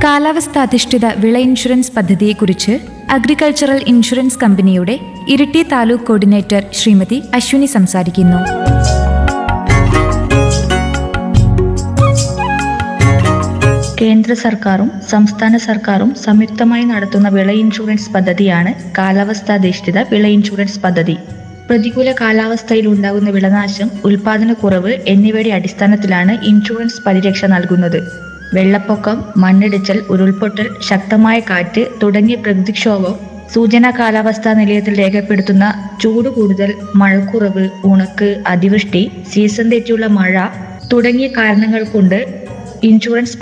കാലാവസ്ഥാധിഷ്ഠിത വിള ഇൻഷുറൻസ് പദ്ധതിയെക്കുറിച്ച് agricultural insurance കമ്പനിയുടെ ഇരിട്ടി താലൂക്ക് കോർഡിനേറ്റർ ശ്രീമതി അശ്വിനി സംസാരിക്കുന്നു കേന്ദ്ര സർക്കാരും സംസ്ഥാന സർക്കാരും സംയുക്തമായി നടത്തുന്ന വിള ഇൻഷുറൻസ് പദ്ധതിയാണ് കാലാവസ്ഥാധിഷ്ഠിത വിള ഇൻഷുറൻസ് പദ്ധതി പ്രതികൂല കാലാവസ്ഥയിൽ ഉണ്ടാകുന്ന വിളനാശം ഉൽപാദനക്കുറവ് എന്നിവയുടെ അടിസ്ഥാനത്തിലാണ് ഇൻഷുറൻസ് പരിരക്ഷ നൽകുന്നത് വെള്ളപ്പൊക്കം മണ്ണിടിച്ചൽ ഉരുൾപൊട്ടൽ ശക്തമായ കാറ്റ് തുടങ്ങിയ പ്രകൃതിക്ഷോഭം സൂചനാ കാലാവസ്ഥാ നിലയത്തിൽ രേഖപ്പെടുത്തുന്ന ചൂട് കൂടുതൽ മഴക്കുറവ് ഉണക്ക് അതിവൃഷ്ടി സീസൺ തെറ്റിയുള്ള മഴ തുടങ്ങിയ കാരണങ്ങൾ കൊണ്ട് ഇൻഷുറൻസ്